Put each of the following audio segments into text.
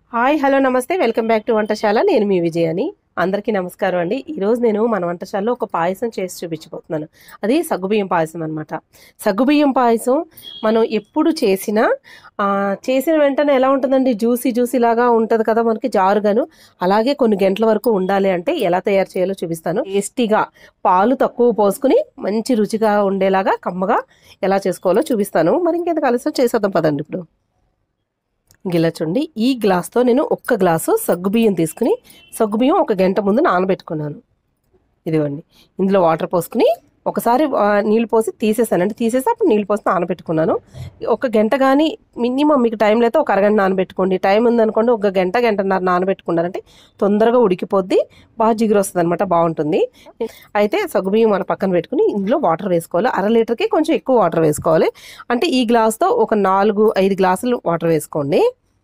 Hi hello namaste welcome back to Vantasala నేను మీ విజయాని అందరికీ నమస్కారం అండి ఈరోజు నేను మన వంటశాలలో ఒక పాయసం చేసి చూపించబోతున్నాను అది సగ్గుబియ్యం పాయసం అనమాట సగ్గుబియ్యం పాయసం మనం ఎప్పుడు చేసినా ఆ, చేసిన వెంటనే ఎలా ఉంటుందండి జ్యూసీ జ్యూసీ లాగా ఉంటుంది కదా మనకి జారుగాను అలాగే కొన్ని గంటల వరకు ఉండాలి అంటే ఎలా తయారు చేయాలో చూపిస్తాను టేస్టీగా పాలు తక్కువ పోసుకుని మంచి రుచిగా ఉండేలాగా కమ్మగా ఎలా చేసుకోవాలో చూపిస్తాను మరి ఇంకెందుకు ఆలస్యం చేసేద్దాం పదండి ఇప్పుడు గిలా చూడండి ఈ గ్లాస్తో నేను ఒక్క గ్లాసు సగ్గుబియ్యం తీసుకుని సగ్గుబియ్యం ఒక గంట ముందు నానబెట్టుకున్నాను ఇదిగోండి ఇందులో వాటర్ పోసుకుని ఒకసారి ఆ, నీళ్ళు పోసి తీసేసాను అంటే తీసేసి అప్పుడు నీళ్ళు పోసి నానబెట్టుకున్నాను ఒక గంట కానీ మినిమం మీకు టైం లేకపోతే ఒక అరగంట నానబెట్టుకోండి టైం ఉందనుకోండి ఒక గంట గంటన్నర నానబెట్టుకున్నారంటే తొందరగా ఉడికిపోద్ది బాగా జిగురు వస్తుంది అనమాట బాగుంటుంది అయితే సగ్గుబియ్యం మన పక్కన పెట్టుకుని ఇందులో వాటర్ వేసుకోవాలి అర లీటర్కి కొంచెం ఎక్కువ వాటర్ వేసుకోవాలి అంటే ఈ గ్లాస్తో ఒక నాలుగు ఐదు గ్లాసులు వాటర్ వేసుకోండి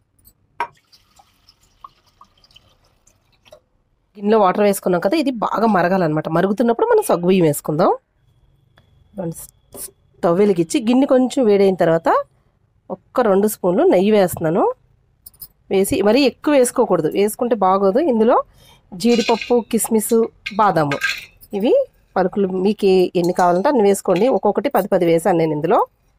గిన్నెలో వాటర్ వేసుకున్నాం కదా ఇది బాగా మరగాలన్నమాట మరుగుతున్నప్పుడు మనం సగ్గుబియ్యం వేసుకుందాం స్టవ్ వెలిగించి గిన్నె కొంచెం వేడైన తర్వాత ఒక్క రెండు స్పూన్లు నెయ్యి వేస్తున్నాను వేసి మరీ ఎక్కువ వేసుకోకూడదు వేసుకుంటే బాగోదు ఇందులో జీడిపప్పు కిస్మిస్ బాదాము ఇవి పలుకులు మీకు ఎన్ని కావాలంటే అన్ని వేసుకోండి ఒక్కొక్కటి పది పది వేసాను నేను ఇందులో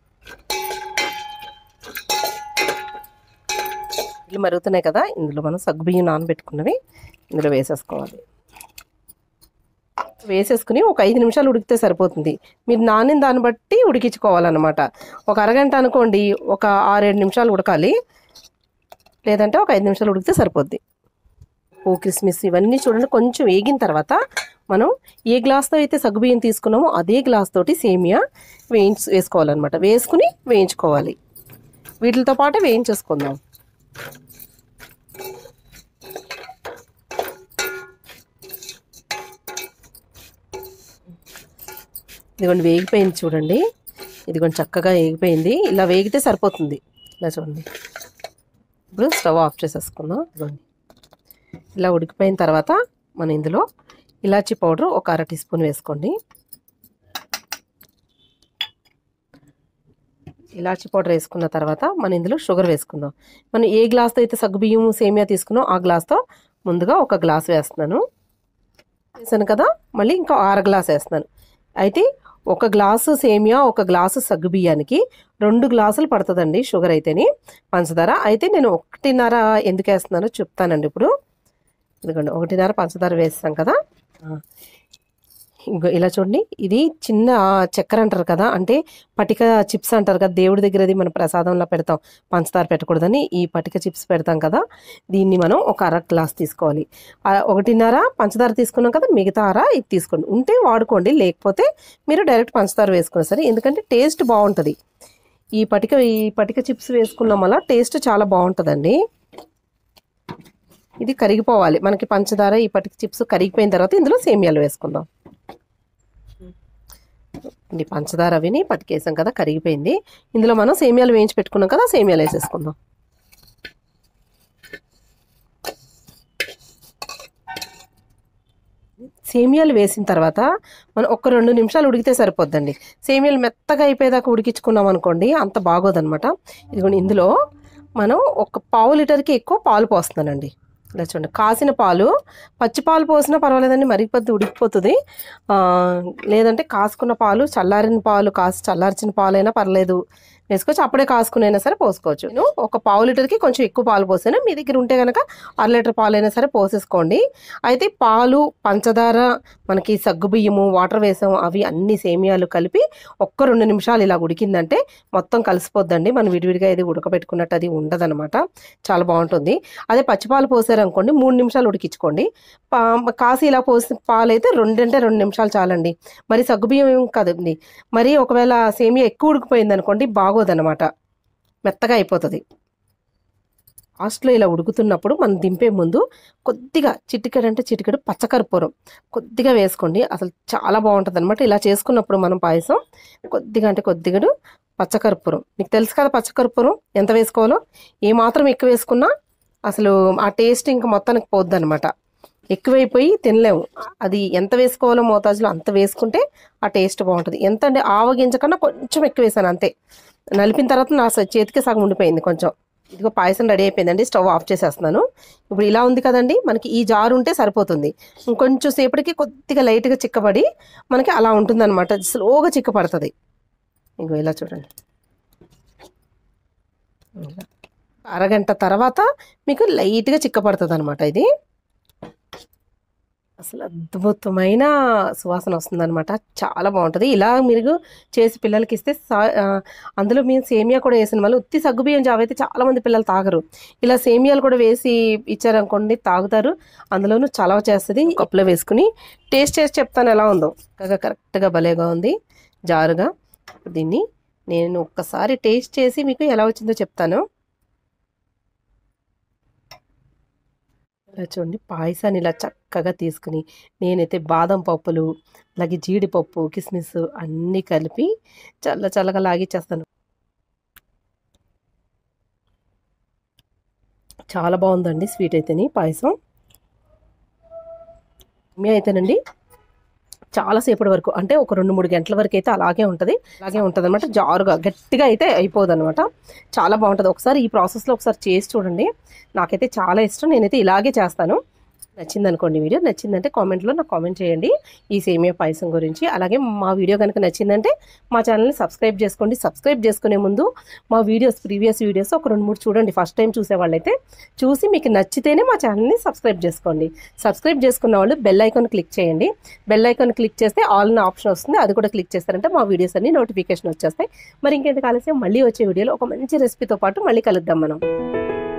ఇల్లు మరుగుతున్నాయి కదా ఇందులో మనం సగ్గుబియ్యం నానబెట్టుకున్నవి ఇందులో వేసేసుకోవాలి వేసేసుకుని ఒక ఐదు నిమిషాలు ఉడికితే సరిపోతుంది మీరు నానిన దాన్ని బట్టి ఉడికించుకోవాలన్నమాట ఒక అరగంట అనుకోండి ఒక ఆరేడు నిమిషాలు ఉడకాలి లేదంటే ఒక ఐదు నిమిషాలు ఉడికితే సరిపోద్ది ఓ కిస్మిస్ ఇవన్నీ చూడండి కొంచెం వేగిన తర్వాత మనం ఏ గ్లాస్తో అయితే సగ్గుబియ్యం తీసుకున్నామో అదే గ్లాస్ తోటి సేమియా వేయించి వేసుకోవాలన్నమాట వేసుకుని వేయించుకోవాలి వీటితో పాటు వేయించేసుకుందాం ఇదిగోండి వేగిపోయింది చూడండి ఇదిగోండి చక్కగా వేగిపోయింది ఇలా వేగితే సరిపోతుంది ఇలా చూడండి ఇప్పుడు స్టవ్ ఆఫ్ చేసేసుకుందాం ఇదిగోండి ఇలా ఉడికిపోయిన తర్వాత మనం ఇందులో ఇలాచీ పౌడర్ ఒక అర టీ స్పూన్ వేసుకోండి ఇలాచీ పౌడర్ వేసుకున్న తర్వాత మనం ఇందులో షుగర్ వేసుకుందాం మనం ఏ గ్లాస్తో అయితే సగ్గుబియ్యం సేమియా తీసుకున్నాం ఆ గ్లాస్తో ముందుగా ఒక గ్లాస్ వేస్తున్నాను వేసాను కదా మళ్ళీ ఇంకా అర గ్లాస్ వేస్తున్నాను అయితే ఒక గ్లాసు సేమియా ఒక గ్లాసు సగ్గుబియ్యానికి రెండు గ్లాసులు పడుతుందండి షుగర్ అయితేని పంచదార అయితే నేను ఒకటిన్నర ఎందుకు వేస్తున్నానో చెప్తానండి ఇప్పుడు ఇదిగోండి ఒకటిన్నర పంచదార వేస్తాం కదా ఆ. ఇంకో ఇలా చూడండి ఇది చిన్న చక్కెర అంటారు కదా అంటే పటిక చిప్స్ అంటారు కదా దేవుడి దగ్గర అది మనం ప్రసాదంలో పెడతాం పంచదార పెట్టకూడదని ఈ పటిక చిప్స్ పెడతాం కదా దీన్ని మనం ఒక అర గ్లాస్ తీసుకోవాలి ఆ ఒకటిన్నర పంచదార తీసుకున్నాం కదా మిగతా అర ఇది తీసుకోండి ఉంటే వాడుకోండి లేకపోతే మీరు డైరెక్ట్ పంచదార వేసుకున్నా సరే ఎందుకంటే టేస్ట్ బాగుంటుంది ఈ పటిక ఈ పటిక చిప్స్ వేసుకున్నాం వల్ల టేస్ట్ చాలా బాగుంటుందండి ఇది కరిగిపోవాలి మనకి పంచదార ఈ పటిక చిప్స్ కరిగిపోయిన తర్వాత ఇందులో సేమియాలు వేసుకుందాం ఇది పంచదార అవిని పటికేసాం కదా కరిగిపోయింది ఇందులో మనం సేమియాలు వేయించి పెట్టుకున్నాం కదా సేమియాలు వేసేసుకుందాం సేమియాలు వేసిన తర్వాత మనం ఒక్క రెండు నిమిషాలు ఉడికితే సరిపోద్దండి సేమియాలు మెత్తగా అయిపోయేదాకా ఉడికించుకున్నాం అనుకోండి అంత బాగోదన్నమాట ఇదిగోండి ఇందులో మనం ఒక పావు లీటర్కి ఎక్కువ పాలు పోస్తున్నానండి ఇలా చూడండి కాసిన పాలు పచ్చి పాలు పోసినా పర్వాలేదండి మరీ పొద్దు ఉడికిపోతుంది ఆ, లేదంటే కాసుకున్న పాలు చల్లారిన పాలు కాసి చల్లార్చిన పాలు అయినా పర్లేదు వేసుకోవచ్చు అప్పుడే కాసుకునైనా సరే పోసుకోవచ్చు నేను ఒక పావు లీటర్కి కొంచెం ఎక్కువ పాలు పోసాను మీ దగ్గర ఉంటే కనుక అర లీటర్ పాలు అయినా సరే పోసేసుకోండి అయితే పాలు పంచదార మనకి సగ్గుబియ్యము వాటర్ వేసాము అవి అన్ని సేమియాలు కలిపి ఒక్క రెండు నిమిషాలు ఇలా ఉడికిందంటే మొత్తం కలిసిపోద్దండి మనం విడివిడిగా ఇది ఉడకబెట్టుకున్నట్టు అది ఉండదన్నమాట చాలా బాగుంటుంది అదే పచ్చిపాలు పోసారనుకోండి మూడు నిమిషాలు ఉడికించుకోండి పా- కాసి ఇలా పోసిన పాలు అయితే రెండంటే రెండు నిమిషాలు చాలండి మరి సగ్గుబియ్యం ఏం కదండి మరి ఒకవేళ సేమియా ఎక్కువ ఉడికిపోయింది అనుకోండి బాగోదన్నమాట మెత్తగా అయిపోతుంది లాస్ట్లో ఇలా ఉడుకుతున్నప్పుడు మనం దింపే ముందు కొద్దిగా చిటికెడు అంటే చిటికెడు పచ్చకర్పూరం కొద్దిగా వేసుకోండి అసలు చాలా బాగుంటుంది అనమాట ఇలా చేసుకున్నప్పుడు మనం పాయసం కొద్దిగా అంటే కొద్దిగడు పచ్చకర్పూరం మీకు తెలుసు కదా పచ్చకర్పూరం ఎంత వేసుకోవాలో ఏ మాత్రం ఎక్కువ వేసుకున్నా అసలు ఆ టేస్ట్ ఇంకా మొత్తానికి పోద్ది అనమాట ఎక్కువైపోయి తినలేము అది ఎంత వేసుకోవాలో మోతాజులో అంత వేసుకుంటే ఆ టేస్ట్ బాగుంటుంది ఎంత అంటే ఆవగింజ కన్నా కొంచెం ఎక్కువ వేసాను అంతే నలిపిన తర్వాత నా స- చేతికి సగం ఉండిపోయింది కొంచెం ఇదిగో పాయసం రెడీ అయిపోయిందండి స్టవ్ ఆఫ్ చేసేస్తున్నాను ఇప్పుడు ఇలా ఉంది కదండి మనకి ఈ జారు ఉంటే సరిపోతుంది ఇంకొంచెం సేపటికి కొద్దిగా లైట్గా చిక్కబడి మనకి అలా ఉంటుందన్నమాట స్లోగా చిక్కపడుతుంది ఇంకో ఇలా చూడండి ఇలా. అరగంట తర్వాత మీకు లైట్గా చిక్కపడుతుంది అనమాట ఇది అసలు అద్భుతమైన సువాసన వస్తుందన్నమాట చాలా బాగుంటుంది ఇలా మీరు చేసి పిల్లలకి ఇస్తే సా- ఆ, అందులో మేము సేమియా కూడా వేసిన వాళ్ళు ఉత్తి సగ్గుబియ్యం జావ అయితే చాలా మంది పిల్లలు తాగరు ఇలా సేమియాలు కూడా వేసి ఇచ్చారనుకోండి తాగుతారు అందులోనూ చలవ చేస్తుంది కప్పులో వేసుకుని టేస్ట్ చేసి చెప్తాను ఎలా ఉందో చక్కగా కరెక్ట్గా భలేగా ఉంది జారుగా దీన్ని నేను ఒక్కసారి టేస్ట్ చేసి మీకు ఎలా వచ్చిందో చెప్తాను ఇలా చూడండి పాయసాన్ని ఇలా చక్కగా తీసుకుని నేనైతే బాదం పప్పులు అలాగే జీడిపప్పు కిస్మిస్ అన్నీ కలిపి చల్ల చల్లగా లాగిచ్చేస్తాను చాలా బాగుందండి స్వీట్ అయితేని పాయసం మీ అయితేనండి చాలాసేపటి వరకు అంటే ఒక రెండు మూడు గంటల వరకు అయితే అలాగే ఉంటుంది అలాగే ఉంటుంది అనమాట జారుగా గట్టిగా అయితే అయిపోదు అనమాట చాలా బాగుంటుంది ఒకసారి ఈ ప్రాసెస్లో ఒకసారి చేసి చూడండి నాకైతే చాలా ఇష్టం నేనైతే ఇలాగే చేస్తాను నచ్చింది అనుకోండి వీడియో నచ్చిందంటే కామెంట్లో నాకు కామెంట్ చేయండి ఈ సేమియా పాయసం గురించి అలాగే మా వీడియో కనుక నచ్చిందంటే మా ఛానల్ని సబ్స్క్రైబ్ చేసుకోండి సబ్స్క్రైబ్ చేసుకునే ముందు మా వీడియోస్ ప్రీవియస్ వీడియోస్ ఒక రెండు మూడు చూడండి ఫస్ట్ టైం చూసే వాళ్ళైతే చూసి మీకు నచ్చితేనే మా ఛానల్ని సబ్స్క్రైబ్ చేసుకోండి సబ్స్క్రైబ్ చేసుకున్న వాళ్ళు బెల్ ఐకాన్ క్లిక్ చేయండి బెల్ ఐకాన్ క్లిక్ చేస్తే ఆల్ అనే ఆప్షన్ వస్తుంది అది కూడా క్లిక్ చేస్తారంటే మా వీడియోస్ అన్ని నోటిఫికేషన్ వచ్చేస్తాయి మరి ఇంకెందుకు ఆలస్యం మళ్ళీ వచ్చే వీడియోలో ఒక మంచి రెసిపీతో పాటు మళ్ళీ కలుద్దాం మనం